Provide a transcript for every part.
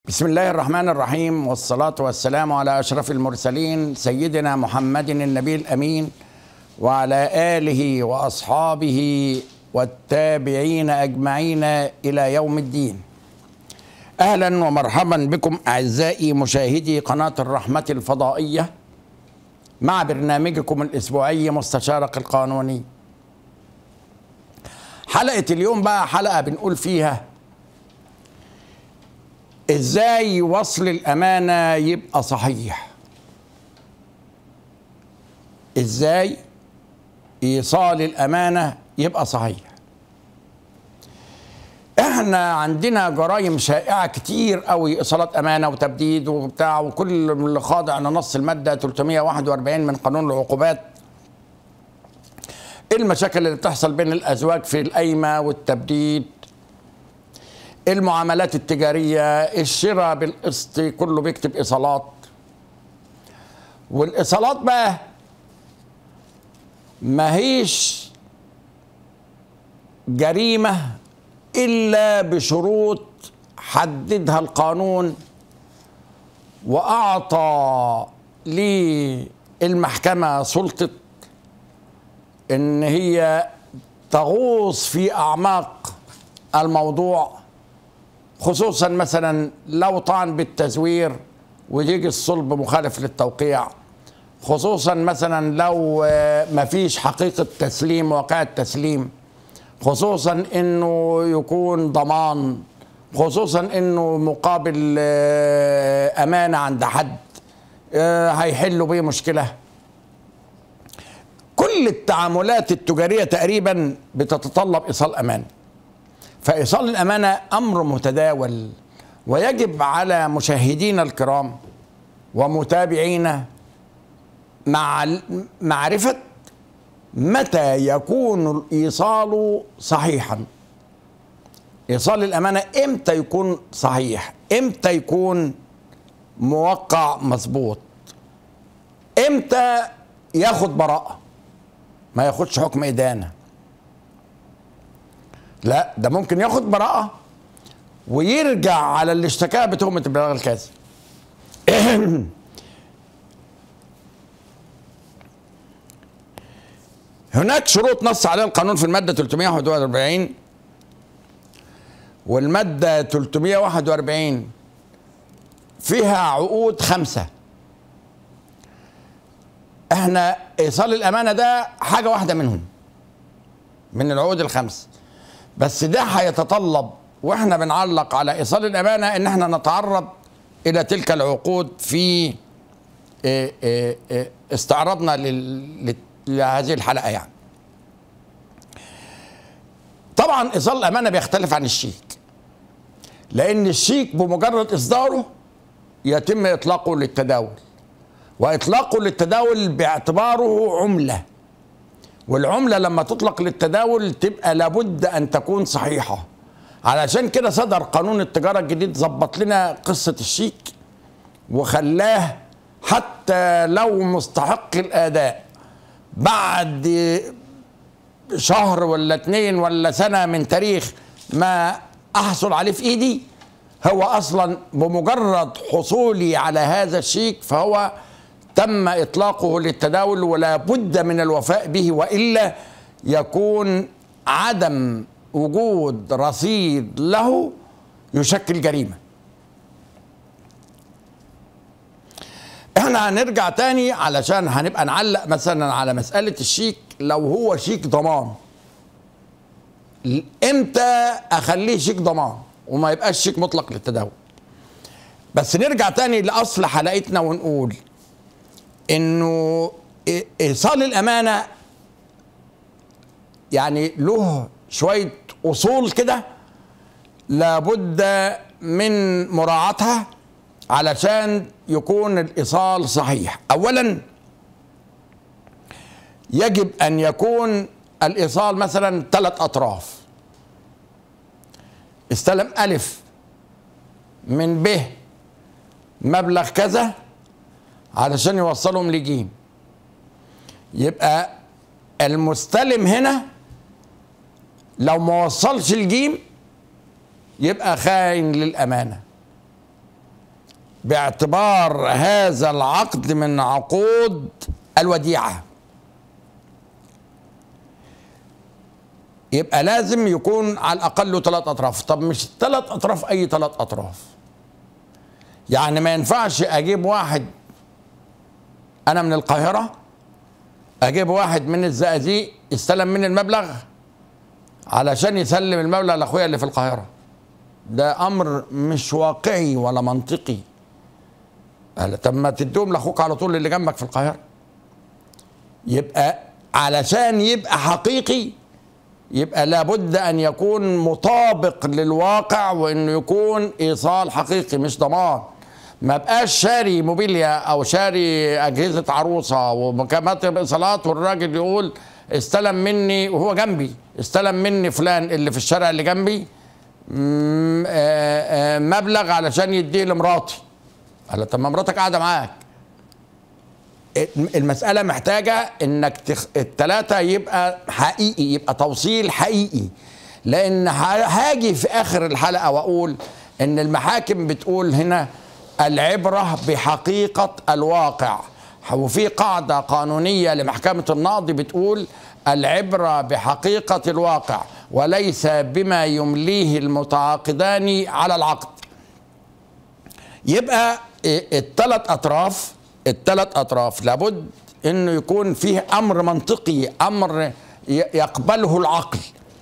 بسم الله الرحمن الرحيم والصلاة والسلام على أشرف المرسلين سيدنا محمد النبي الأمين وعلى آله وأصحابه والتابعين أجمعين إلى يوم الدين أهلا ومرحبا بكم أعزائي مشاهدي قناة الرحمة الفضائية مع برنامجكم الأسبوعي مستشارك القانوني حلقة اليوم بقى حلقة بنقول فيها ازاي وصل الامانه يبقى صحيح ازاي ايصال الامانه يبقى صحيح احنا عندنا جرائم شائعه كتير قوي ايصالات امانه وتبديد وبتاع وكل اللي خاضع لنص الماده 341 من قانون العقوبات المشاكل اللي بتحصل بين الازواج في القايمه والتبديد المعاملات التجارية الشراء بالقسط كله بيكتب إيصالات والإيصالات بقى ما هيش جريمة إلا بشروط حددها القانون وأعطى للمحكمة سلطة إن هي تغوص في أعماق الموضوع خصوصا مثلا لو طعن بالتزوير ويجي الصلب مخالف للتوقيع خصوصا مثلا لو ما فيش حقيقة تسليم واقع التسليم خصوصا انه يكون ضمان خصوصا انه مقابل امانة عند حد هيحلوا بيه مشكلة كل التعاملات التجارية تقريبا بتتطلب ايصال امانه فإيصال الأمانة أمر متداول ويجب على مشاهدينا الكرام ومتابعينا مع معرفة متى يكون الإيصال صحيحا إيصال الأمانة إمتى يكون صحيح إمتى يكون موقع مظبوط إمتى ياخد براءة ما ياخدش حكم إدانة لا ده ممكن ياخد براءة ويرجع على اللي اشتكاه بتهمة البلاغ الكاذب هناك شروط نص عليها القانون في المادة 341 والمادة 341 فيها عقود خمسة احنا ايصال الامانة ده حاجة واحدة منهم من العقود الخمس بس ده هيتطلب واحنا بنعلق على ايصال الامانه ان احنا نتعرض الى تلك العقود في استعراضنا لهذه الحلقه يعني. طبعا ايصال الامانه بيختلف عن الشيك. لان الشيك بمجرد اصداره يتم اطلاقه للتداول. واطلاقه للتداول باعتباره عمله. والعمله لما تطلق للتداول تبقى لابد ان تكون صحيحه علشان كده صدر قانون التجاره الجديد ظبط لنا قصه الشيك وخلاه حتى لو مستحق الاداء بعد شهر ولا اتنين ولا سنه من تاريخ ما احصل عليه في ايدي هو اصلا بمجرد حصولي على هذا الشيك فهو تم اطلاقه للتداول ولا بد من الوفاء به والا يكون عدم وجود رصيد له يشكل جريمه احنا هنرجع تاني علشان هنبقى نعلق مثلا على مساله الشيك لو هو شيك ضمان امتى اخليه شيك ضمان وما يبقاش شيك مطلق للتداول بس نرجع تاني لاصل حلقتنا ونقول انه ايصال الامانه يعني له شويه اصول كده لابد من مراعاتها علشان يكون الايصال صحيح اولا يجب ان يكون الايصال مثلا ثلاث اطراف استلم الف من ب مبلغ كذا علشان يوصلهم لجيم يبقى المستلم هنا لو ما وصلش الجيم يبقى خاين للامانه باعتبار هذا العقد من عقود الوديعه يبقى لازم يكون على الاقل له ثلاث اطراف طب مش ثلاث اطراف اي ثلاث اطراف يعني ما ينفعش اجيب واحد انا من القاهره اجيب واحد من الزقازيق يستلم مني المبلغ علشان يسلم المبلغ لاخويا اللي في القاهره ده امر مش واقعي ولا منطقي قال طب ما تدوم لاخوك على طول اللي جنبك في القاهره يبقى علشان يبقى حقيقي يبقى لابد ان يكون مطابق للواقع وانه يكون ايصال حقيقي مش ضمان ما بقاش شاري موبيليا او شاري اجهزه عروسه ومكامات ايصالات والراجل يقول استلم مني وهو جنبي استلم مني فلان اللي في الشارع اللي جنبي م- آه، آه، مبلغ علشان يديه لمراتي قال له طب ما مراتك قاعده معاك المسألة محتاجة انك تخ... التلاتة يبقى حقيقي يبقى توصيل حقيقي لان ه- هاجي في اخر الحلقة واقول ان المحاكم بتقول هنا العبرة بحقيقة الواقع وفي قاعدة قانونية لمحكمة النقض بتقول العبرة بحقيقة الواقع وليس بما يمليه المتعاقدان على العقد يبقى الثلاث اطراف الثلاث اطراف لابد انه يكون فيه امر منطقي امر ي- يقبله العقل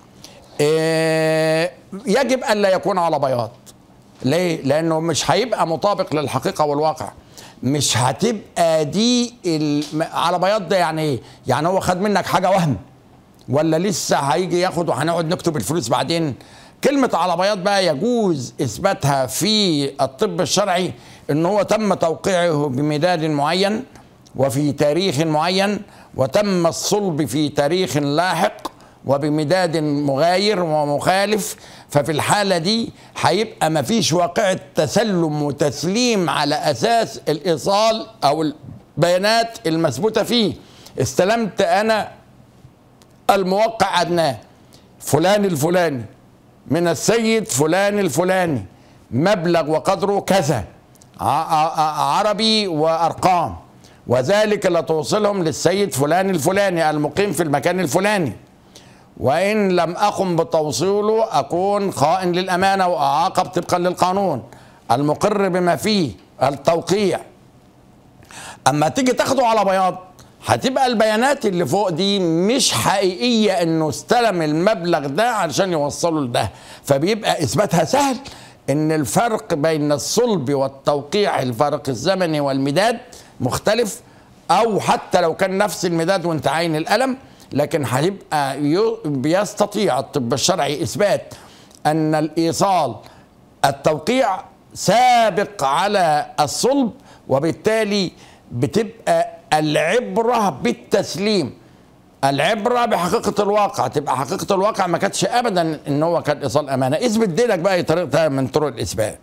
إيه، يجب ان لا يكون على بياض ليه لانه مش هيبقى مطابق للحقيقه والواقع مش هتبقى دي الم... على بياض ده يعني ايه يعني هو خد منك حاجه وهم ولا لسه هيجي ياخد وهنقعد نكتب الفلوس بعدين كلمة على بياض بقى يجوز إثباتها في الطب الشرعي إن هو تم توقيعه بمداد معين وفي تاريخ معين وتم الصلب في تاريخ لاحق وبمداد مغاير ومخالف ففي الحالة دي هيبقى مفيش واقعة تسلم وتسليم على أساس الإيصال أو البيانات المثبوتة فيه استلمت أنا الموقع أدناه فلان الفلاني من السيد فلان الفلاني مبلغ وقدره كذا ع- ع- عربي وأرقام وذلك لتوصلهم للسيد فلان الفلاني المقيم في المكان الفلاني وإن لم أقم بتوصيله أكون خائن للأمانة وأعاقب طبقا للقانون المقر بما فيه التوقيع اما تيجي تاخده على بياض هتبقى البيانات اللي فوق دي مش حقيقيه انه استلم المبلغ ده علشان يوصله لده فبيبقى اثباتها سهل ان الفرق بين الصلب والتوقيع الفرق الزمني والمداد مختلف او حتى لو كان نفس المداد وانت عين القلم لكن هيبقى يو- بيستطيع الطب الشرعي اثبات ان الايصال التوقيع سابق على الصلب وبالتالي بتبقى العبرة بالتسليم العبرة بحقيقة الواقع تبقى حقيقة الواقع ما كانتش أبدا إن هو كان إيصال أمانة اثبت دينك بقى طريقتها من طرق الإثبات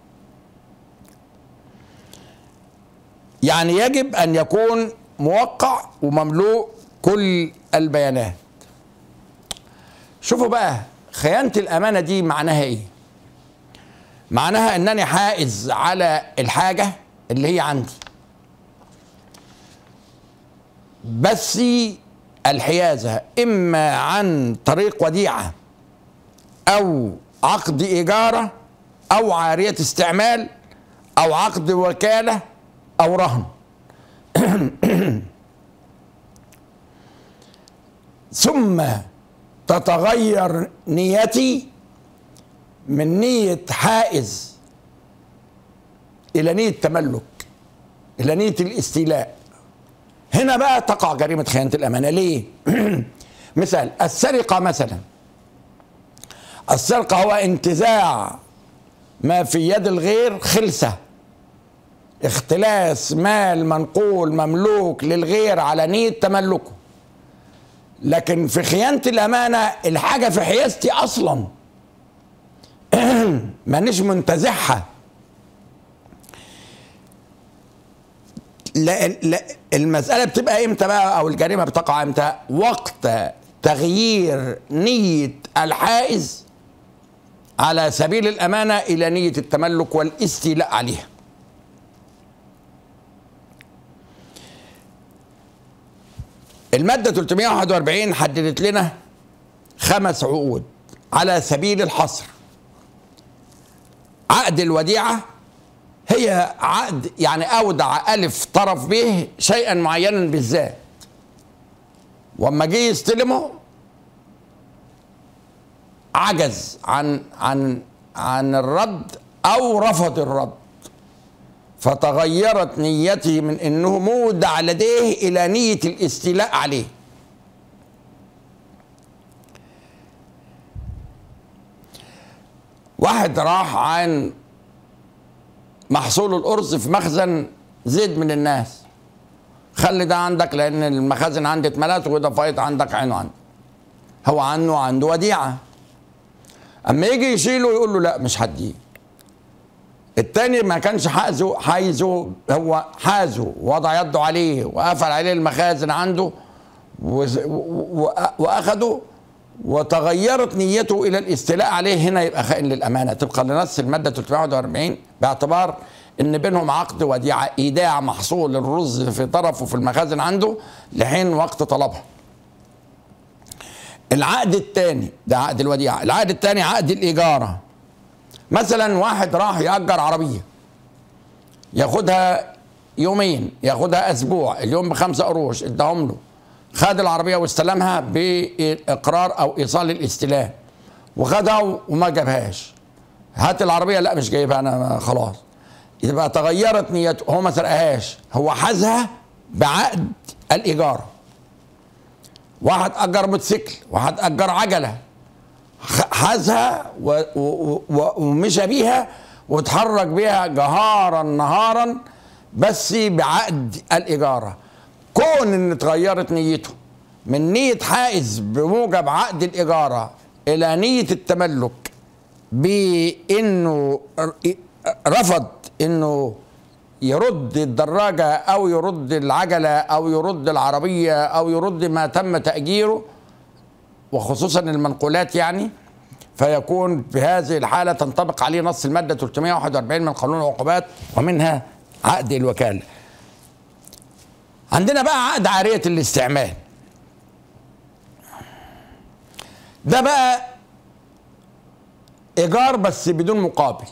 يعني يجب أن يكون موقع ومملوء كل البيانات شوفوا بقى خيانة الأمانة دي معناها إيه معناها انني حائز على الحاجه اللي هي عندي بس الحيازه اما عن طريق وديعه او عقد اجاره او عاريه استعمال او عقد وكاله او رهن ثم تتغير نيتي من نية حائز إلى نية تملك إلى نية الاستيلاء هنا بقى تقع جريمة خيانة الأمانة ليه؟ مثال السرقة مثلا السرقة هو انتزاع ما في يد الغير خلسة اختلاس مال منقول مملوك للغير على نية تملكه لكن في خيانة الأمانة الحاجة في حيازتي أصلاً مانيش منتزعها لا لا المسألة بتبقى امتى بقى أو الجريمة بتقع امتى؟ وقت تغيير نية الحائز على سبيل الأمانة إلى نية التملك والاستيلاء عليها. المادة 341 حددت لنا خمس عقود على سبيل الحصر عقد الوديعة هي عقد يعني أودع ألف طرف به شيئا معينا بالذات واما جه يستلمه عجز عن عن عن الرد او رفض الرد فتغيرت نيته من انه مودع لديه الى نيه الاستيلاء عليه واحد راح عن محصول الارز في مخزن زيد من الناس خلي ده عندك لان المخازن عندي اتملت وده فايض عندك عينه عندك هو عنه عنده وديعه اما يجي يشيله يقول له لا مش هديه التاني ما كانش حازه حايزه هو حازه وضع يده عليه وقفل عليه المخازن عنده واخده وتغيرت نيته الى الاستيلاء عليه هنا يبقى خائن للامانه طبقا لنص الماده 341 باعتبار ان بينهم عقد وديعه ايداع محصول الرز في طرفه في المخازن عنده لحين وقت طلبها العقد الثاني ده عقد الوديعه العقد الثاني عقد الاجاره مثلا واحد راح ياجر عربيه ياخدها يومين ياخدها اسبوع اليوم بخمسة قروش اداهم له خد العربيه واستلمها باقرار او ايصال الاستلام وخدها وما جابهاش هات العربيه لا مش جايبها انا خلاص يبقى تغيرت نيته هو ما سرقهاش هو حازها بعقد الايجار واحد اجر موتوسيكل واحد اجر عجله حازها ومشى بيها واتحرك بيها جهارا نهارا بس بعقد الاجاره كون ان اتغيرت نيته من نيه حائز بموجب عقد الاجاره الى نيه التملك بانه رفض انه يرد الدراجة أو يرد العجلة أو يرد العربية أو يرد ما تم تأجيره وخصوصا المنقولات يعني فيكون في هذه الحالة تنطبق عليه نص المادة 341 من قانون العقوبات ومنها عقد الوكالة عندنا بقى عقد عارية الاستعمال ده بقى إيجار بس بدون مقابل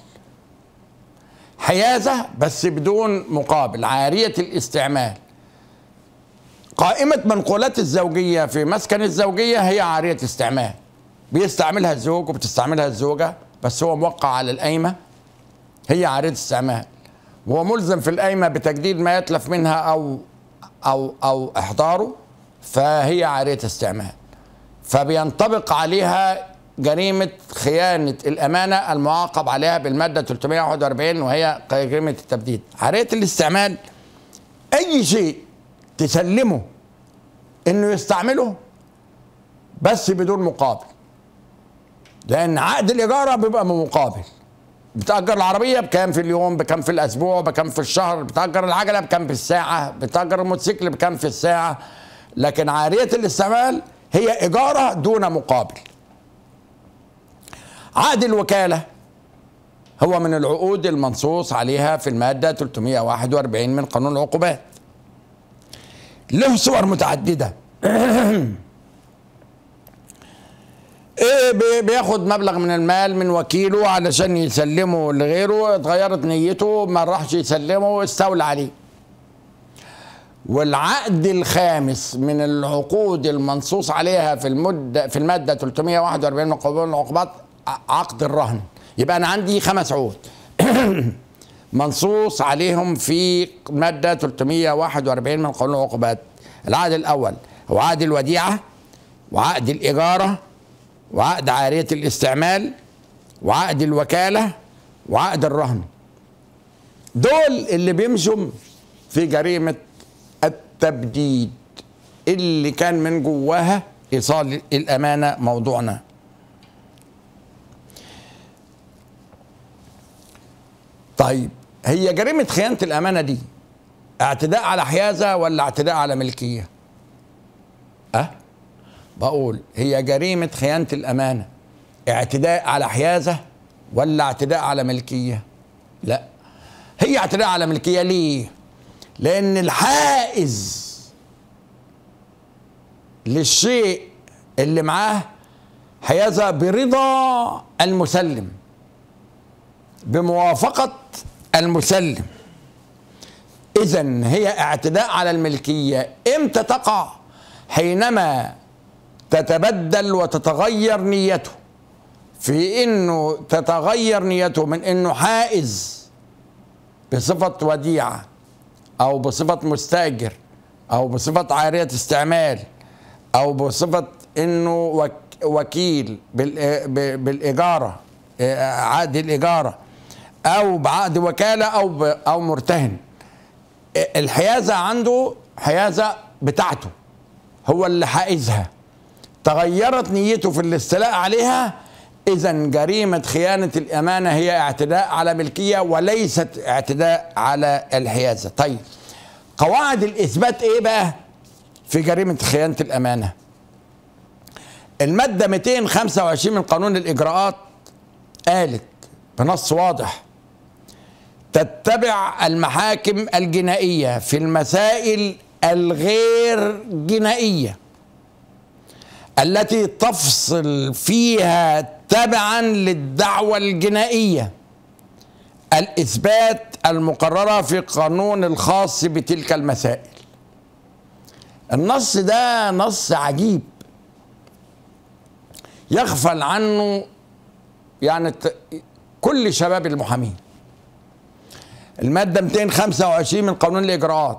حيازة بس بدون مقابل عارية الاستعمال قائمة منقولات الزوجية في مسكن الزوجية هي عارية استعمال بيستعملها الزوج وبتستعملها الزوجة بس هو موقع على القايمة هي عارية استعمال وهو ملزم في القايمة بتجديد ما يتلف منها أو أو أو إحضاره فهي عارية استعمال فبينطبق عليها جريمة خيانة الأمانة المعاقب عليها بالمادة 341 وهي جريمة التبديد عارية الاستعمال أي شيء تسلمه إنه يستعمله بس بدون مقابل لأن عقد الإيجار بيبقى بمقابل بتأجر العربية بكام في اليوم بكام في الأسبوع بكام في الشهر بتأجر العجلة بكام في الساعة بتأجر الموتوسيكل بكام في الساعة لكن عارية الاستعمال هي إيجارة دون مقابل عقد الوكالة هو من العقود المنصوص عليها في المادة 341 من قانون العقوبات له صور متعددة ايه بياخد مبلغ من المال من وكيله علشان يسلمه لغيره اتغيرت نيته ما راحش يسلمه استولى عليه والعقد الخامس من العقود المنصوص عليها في المدة في المادة 341 من قانون العقوبات عقد الرهن يبقى انا عندي خمس عقود منصوص عليهم في ماده 341 من قانون العقوبات العقد الاول هو عقد الوديعه وعقد الاجاره وعقد عاريه الاستعمال وعقد الوكاله وعقد الرهن دول اللي بيمشوا في جريمه التبديد اللي كان من جواها ايصال الامانه موضوعنا طيب هي جريمة خيانة الأمانة دي اعتداء على حيازة ولا اعتداء على ملكية؟ أه؟ بقول هي جريمة خيانة الأمانة اعتداء على حيازة ولا اعتداء على ملكية؟ لا هي اعتداء على ملكية ليه؟ لأن الحائز للشيء اللي معاه حيازة برضا المسلم بموافقة المسلم إذا هي اعتداء على الملكية إمتى تقع حينما تتبدل وتتغير نيته في انه تتغير نيته من انه حائز بصفة وديعة او بصفة مستاجر او بصفة عارية استعمال او بصفة انه وك وكيل بالاجارة عقد الاجارة او بعقد وكالة او او مرتهن الحيازة عنده حيازة بتاعته هو اللي حائزها تغيرت نيته في الاستيلاء عليها اذا جريمه خيانه الامانه هي اعتداء على ملكيه وليست اعتداء على الحيازه طيب قواعد الاثبات ايه بقى في جريمه خيانه الامانه الماده 225 من قانون الاجراءات قالت بنص واضح تتبع المحاكم الجنائيه في المسائل الغير جنائيه التي تفصل فيها تبعا للدعوة الجنائية الإثبات المقررة في قانون الخاص بتلك المسائل النص ده نص عجيب يغفل عنه يعني كل شباب المحامين المادة 225 من قانون الإجراءات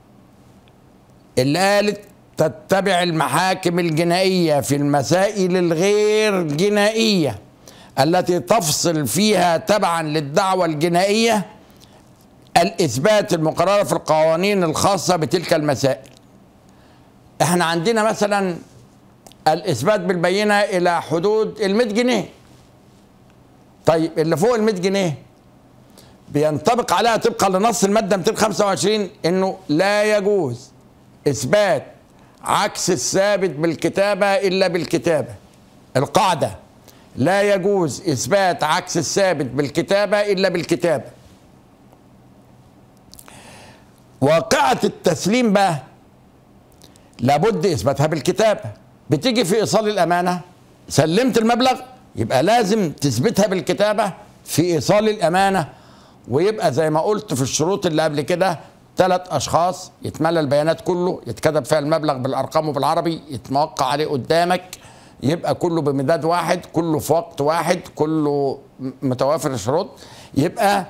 اللي قالت تتبع المحاكم الجنائيه في المسائل الغير جنائيه التي تفصل فيها تبعا للدعوه الجنائيه الاثبات المقرره في القوانين الخاصه بتلك المسائل احنا عندنا مثلا الاثبات بالبينه الى حدود ال 100 جنيه طيب اللي فوق ال 100 جنيه بينطبق عليها طبقا لنص الماده 225 انه لا يجوز اثبات عكس الثابت بالكتابة إلا بالكتابة القاعدة لا يجوز إثبات عكس الثابت بالكتابة إلا بالكتابة واقعة التسليم بقى لابد إثباتها بالكتابة بتيجي في إيصال الأمانة سلمت المبلغ يبقى لازم تثبتها بالكتابة في إيصال الأمانة ويبقى زي ما قلت في الشروط اللي قبل كده ثلاث اشخاص يتملى البيانات كله يتكتب فيها المبلغ بالارقام وبالعربي يتوقع عليه قدامك يبقى كله بمداد واحد كله في وقت واحد كله متوافر الشروط يبقى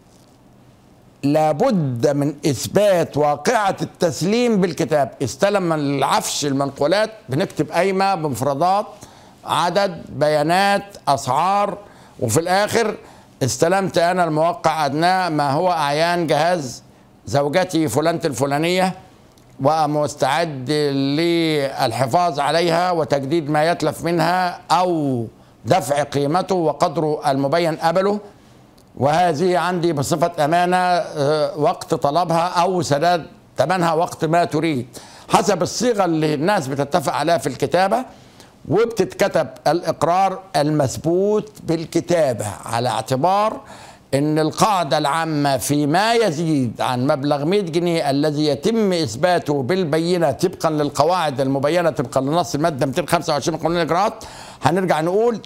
لابد من اثبات واقعه التسليم بالكتاب استلم من العفش المنقولات بنكتب قايمه بمفردات عدد بيانات اسعار وفي الاخر استلمت انا الموقع ادناه ما هو اعيان جهاز زوجتي فلانة الفلانية ومستعد للحفاظ عليها وتجديد ما يتلف منها أو دفع قيمته وقدره المبين قبله وهذه عندي بصفة أمانة وقت طلبها أو سداد ثمنها وقت ما تريد حسب الصيغة اللي الناس بتتفق عليها في الكتابة وبتتكتب الإقرار المثبوت بالكتابة على اعتبار ان القاعدة العامة فيما يزيد عن مبلغ 100 جنيه الذي يتم اثباته بالبينة طبقا للقواعد المبينة طبقا لنص المادة 225 من قانون الاجراءات هنرجع نقول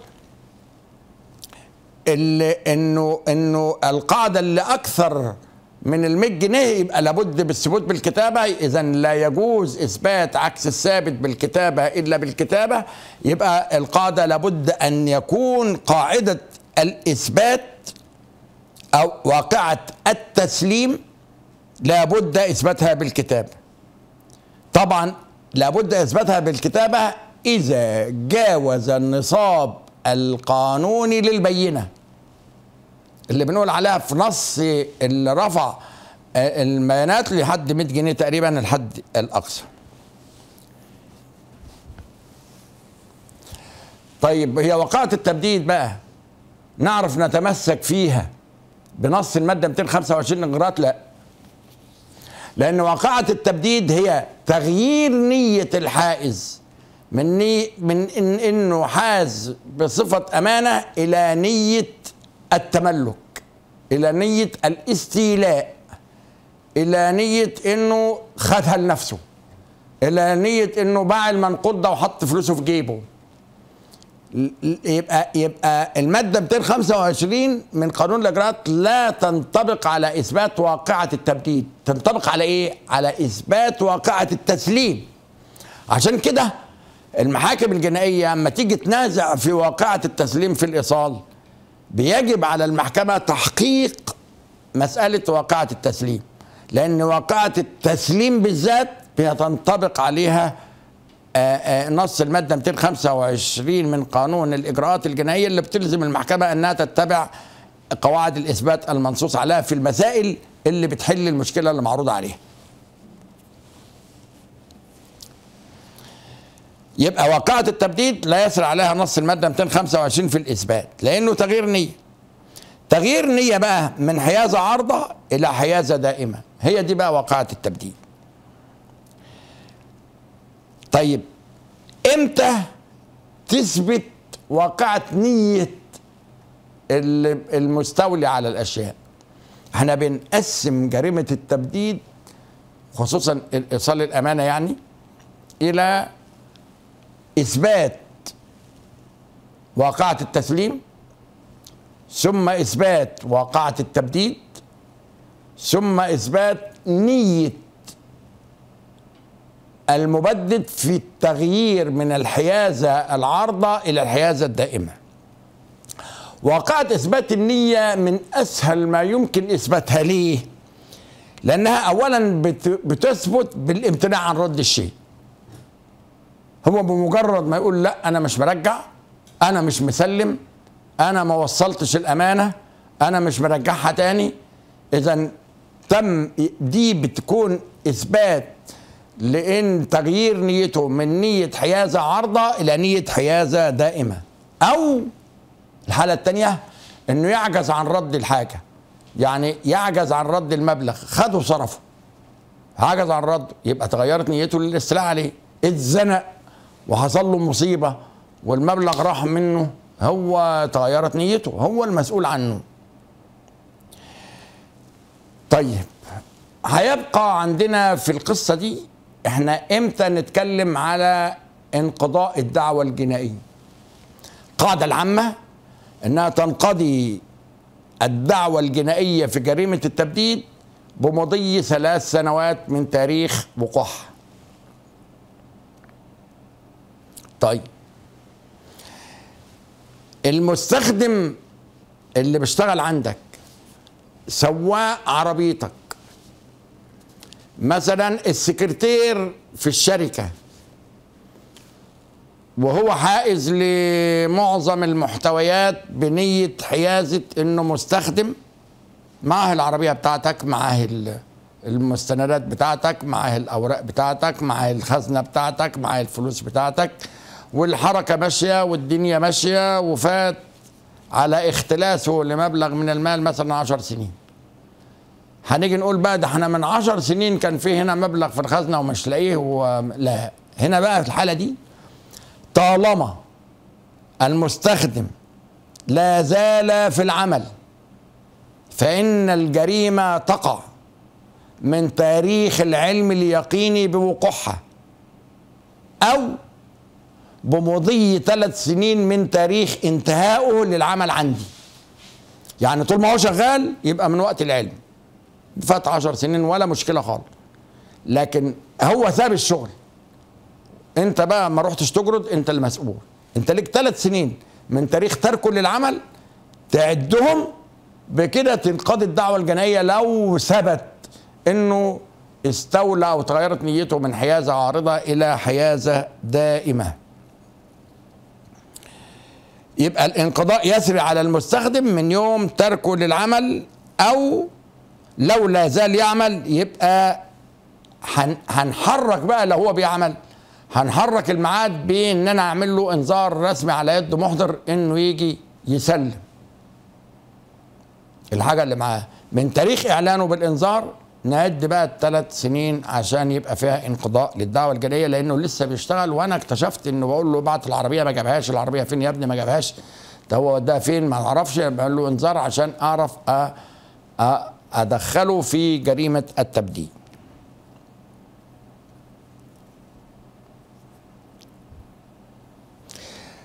اللي انه انه القاعدة اللي اكثر من ال 100 جنيه يبقى لابد بالثبوت بالكتابة إذا لا يجوز إثبات عكس الثابت بالكتابة إلا بالكتابة يبقى القاعدة لابد أن يكون قاعدة الإثبات أو واقعة التسليم لابد إثباتها بالكتابة طبعا لابد إثباتها بالكتابة إذا جاوز النصاب القانوني للبينة اللي بنقول عليها في نص اللي رفع البيانات لحد 100 جنيه تقريبا الحد الأقصى طيب هي وقعة التبديد بقى نعرف نتمسك فيها بنص الماده 225 الاجراءات لا لان واقعه التبديد هي تغيير نيه الحائز من ني من إن انه حاز بصفه امانه الى نيه التملك الى نيه الاستيلاء الى نيه انه خدها لنفسه الى نيه انه باع المنقود ده وحط فلوسه في جيبه يبقى يبقى الماده 225 من قانون الاجراءات لا تنطبق على اثبات واقعه التبديد تنطبق على ايه على اثبات واقعه التسليم عشان كده المحاكم الجنائيه اما تيجي تنازع في واقعه التسليم في الايصال بيجب على المحكمه تحقيق مساله واقعه التسليم لان واقعه التسليم بالذات بتنطبق عليها آآ آآ نص الماده 225 من قانون الاجراءات الجنائيه اللي بتلزم المحكمه انها تتبع قواعد الاثبات المنصوص عليها في المسائل اللي بتحل المشكله اللي معروض عليها. يبقى واقعة التبديد لا يسري عليها نص المادة 225 في الإثبات لأنه تغيير نية تغيير نية بقى من حيازة عارضة إلى حيازة دائمة هي دي بقى واقعة التبديد طيب امتى تثبت واقعة نية المستولي على الأشياء احنا بنقسم جريمة التبديد خصوصا إيصال الأمانة يعني إلى إثبات واقعة التسليم ثم إثبات واقعة التبديد ثم إثبات نية المبدد في التغيير من الحيازة العارضة إلى الحيازة الدائمة واقعة إثبات النية من أسهل ما يمكن إثباتها ليه لأنها أولا بتثبت بالامتناع عن رد الشيء هو بمجرد ما يقول لا انا مش مرجع انا مش مسلم انا ما وصلتش الامانه انا مش مرجعها تاني اذا تم دي بتكون اثبات لان تغيير نيته من نيه حيازه عارضه الى نيه حيازه دائمه او الحاله الثانيه انه يعجز عن رد الحاجه يعني يعجز عن رد المبلغ خده وصرفه عجز عن رده يبقى تغيرت نيته للاستيلاء عليه اتزنق وحصل له مصيبه والمبلغ راح منه هو تغيرت نيته هو المسؤول عنه طيب هيبقى عندنا في القصة دي احنا امتى نتكلم على انقضاء الدعوة الجنائية القاعدة العامة انها تنقضي الدعوة الجنائية في جريمة التبديد بمضي ثلاث سنوات من تاريخ وقوعها طيب المستخدم اللي بيشتغل عندك سواق عربيتك مثلا السكرتير في الشركة وهو حائز لمعظم المحتويات بنية حيازة انه مستخدم معاه العربية بتاعتك معاه المستندات بتاعتك معاه الاوراق بتاعتك معاه الخزنة بتاعتك معاه الفلوس بتاعتك والحركة ماشية والدنيا ماشية وفات على اختلاسه لمبلغ من المال مثلا عشر سنين هنيجي نقول بقى ده احنا من عشر سنين كان في هنا مبلغ في الخزنة ومش لاقيه لا هنا بقى في الحالة دي طالما المستخدم لا زال في العمل فإن الجريمة تقع من تاريخ العلم اليقيني بوقوعها أو بمضي ثلاث سنين من تاريخ انتهائه للعمل عندي يعني طول ما هو شغال يبقى من وقت العلم فات عشر سنين ولا مشكلة خالص لكن هو ساب الشغل انت بقى ما رحتش تجرد انت المسؤول انت ليك ثلاث سنين من تاريخ تركه للعمل تعدهم بكده تنقضي الدعوة الجنائية لو ثبت انه استولى او تغيرت نيته من حيازة عارضة الى حيازة دائمة يبقى الانقضاء يسري على المستخدم من يوم تركه للعمل او لو لا زال يعمل يبقى هنحرك بقى لو هو بيعمل هنحرك الميعاد بان انا اعمل له انذار رسمي على يد محضر انه يجي يسلم الحاجه اللي معاه من تاريخ اعلانه بالانذار نعد بقى الثلاث سنين عشان يبقى فيها انقضاء للدعوه الجنائيه لانه لسه بيشتغل وانا اكتشفت انه بقول له بعت العربيه ما جابهاش العربيه فين يا ابني ما جابهاش ده هو وداها فين ما اعرفش بقول له انذار عشان اعرف أ... أ... ادخله في جريمه التبديد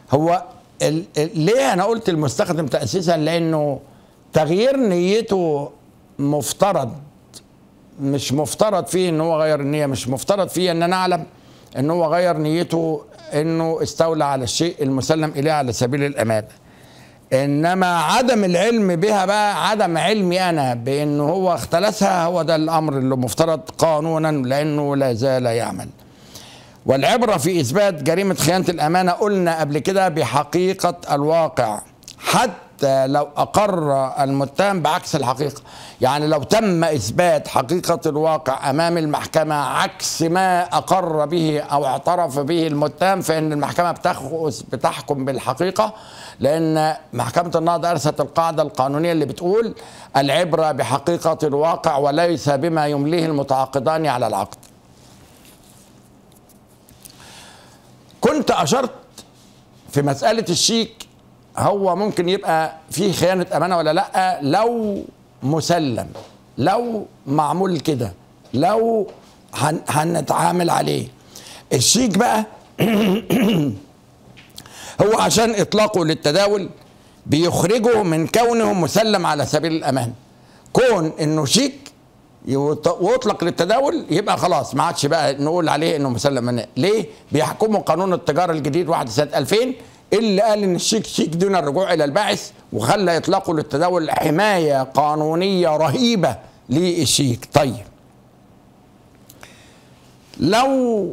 هو ال... ال... ليه انا قلت المستخدم تاسيسا لانه تغيير نيته مفترض مش مفترض فيه ان هو غير النيه مش مفترض فيه ان انا اعلم ان هو غير نيته انه استولى على الشيء المسلم اليه على سبيل الامانه انما عدم العلم بها بقى عدم علمي انا بانه هو اختلسها هو ده الامر اللي مفترض قانونا لانه لا زال يعمل والعبره في اثبات جريمه خيانه الامانه قلنا قبل كده بحقيقه الواقع حتى لو اقر المتهم بعكس الحقيقه يعني لو تم اثبات حقيقه الواقع امام المحكمه عكس ما اقر به او اعترف به المتهم فان المحكمه بتاخذ بتحكم بالحقيقه لان محكمه النهضه ارست القاعده القانونيه اللي بتقول العبره بحقيقه الواقع وليس بما يمليه المتعاقدان على العقد كنت اشرت في مساله الشيك هو ممكن يبقى فيه خيانه امانه ولا لا لو مسلم لو معمول كده لو هن هنتعامل عليه الشيك بقى هو عشان اطلاقه للتداول بيخرجه من كونه مسلم على سبيل الامان كون انه شيك ويطلق للتداول يبقى خلاص ما عادش بقى نقول عليه انه مسلم من ليه بيحكموا قانون التجاره الجديد واحد سنه 2000 اللي قال ان الشيك شيك دون الرجوع الى الباعث وخلى اطلاقه للتداول حمايه قانونيه رهيبه للشيك طيب لو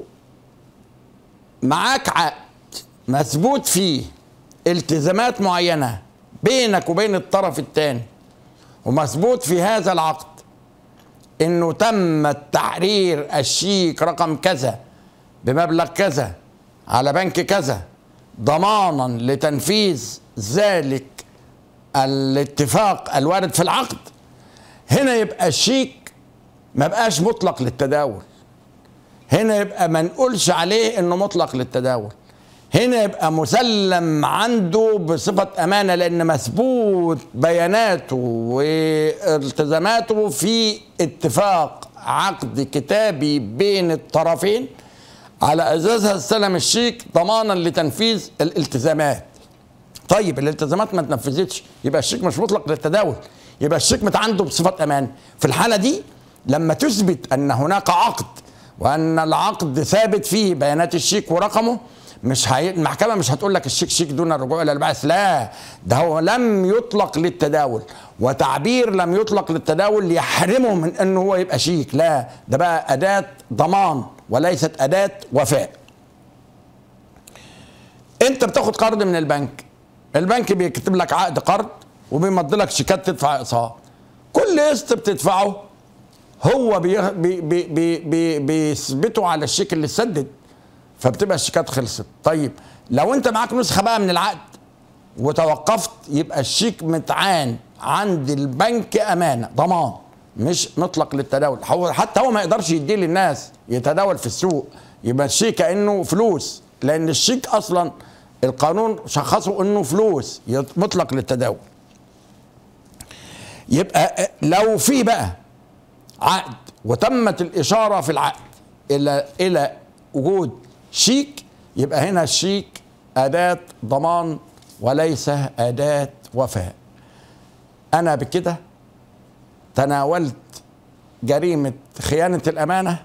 معاك عقد مثبوت فيه التزامات معينه بينك وبين الطرف الثاني ومثبوت في هذا العقد انه تم تحرير الشيك رقم كذا بمبلغ كذا على بنك كذا ضمانا لتنفيذ ذلك الاتفاق الوارد في العقد هنا يبقى الشيك ما بقاش مطلق للتداول هنا يبقى ما نقولش عليه انه مطلق للتداول هنا يبقى مسلم عنده بصفة أمانة لأن مثبوت بياناته والتزاماته في اتفاق عقد كتابي بين الطرفين على أساسها استلم الشيك ضمانا لتنفيذ الالتزامات طيب الالتزامات ما اتنفذتش يبقى الشيك مش مطلق للتداول يبقى الشيك متعنده بصفة أمان في الحالة دي لما تثبت أن هناك عقد وأن العقد ثابت فيه بيانات الشيك ورقمه مش هي... المحكمة مش هتقول لك الشيك شيك دون الرجوع إلى البعث لا ده هو لم يطلق للتداول وتعبير لم يطلق للتداول يحرمه من أنه هو يبقى شيك لا ده بقى أداة ضمان وليست أداة وفاء أنت بتاخد قرض من البنك البنك بيكتب لك عقد قرض وبيمضي لك شيكات تدفع اقساط كل قسط بتدفعه هو بي بي بي بي بيثبته على الشيك اللي اتسدد فبتبقى الشيكات خلصت طيب لو انت معاك نسخه بقى من العقد وتوقفت يبقى الشيك متعان عند البنك امانه ضمان مش مطلق للتداول هو حتى هو ما يقدرش يديه للناس يتداول في السوق يبقى الشيك كانه فلوس لان الشيك اصلا القانون شخصه انه فلوس مطلق للتداول يبقى لو في بقى عقد وتمت الاشاره في العقد الى الى وجود شيك يبقى هنا الشيك اداه ضمان وليس اداه وفاء انا بكده تناولت جريمه خيانه الامانه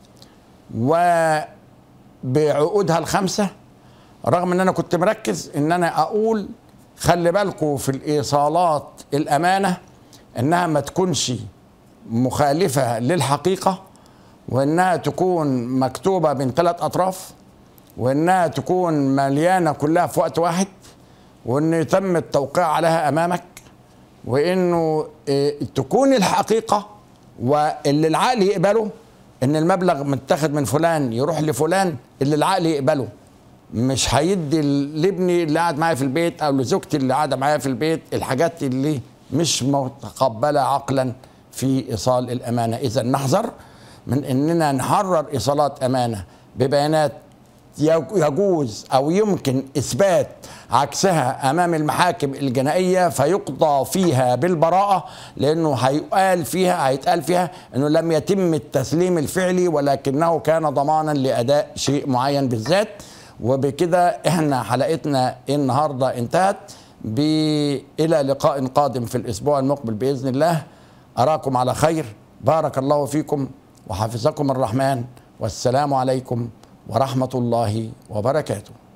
وبعقودها الخمسه رغم ان انا كنت مركز ان انا اقول خلي بالكم في الايصالات الامانه انها ما تكونش مخالفه للحقيقه وانها تكون مكتوبه من ثلاث اطراف وانها تكون مليانه كلها في وقت واحد وان يتم التوقيع عليها امامك وانه تكون الحقيقه واللي العقل يقبله ان المبلغ متاخد من فلان يروح لفلان اللي العقل يقبله مش هيدي لابني اللي قاعد معايا في البيت او لزوجتي اللي قاعده معايا في البيت الحاجات اللي مش متقبله عقلا في ايصال الامانه اذا نحذر من اننا نحرر ايصالات امانه ببيانات يجوز او يمكن اثبات عكسها امام المحاكم الجنائيه فيقضى فيها بالبراءه لانه هيقال فيها هيتقال فيها انه لم يتم التسليم الفعلي ولكنه كان ضمانا لاداء شيء معين بالذات وبكده احنا حلقتنا النهارده انتهت ب... الى لقاء قادم في الاسبوع المقبل باذن الله اراكم على خير بارك الله فيكم وحفظكم الرحمن والسلام عليكم ورحمه الله وبركاته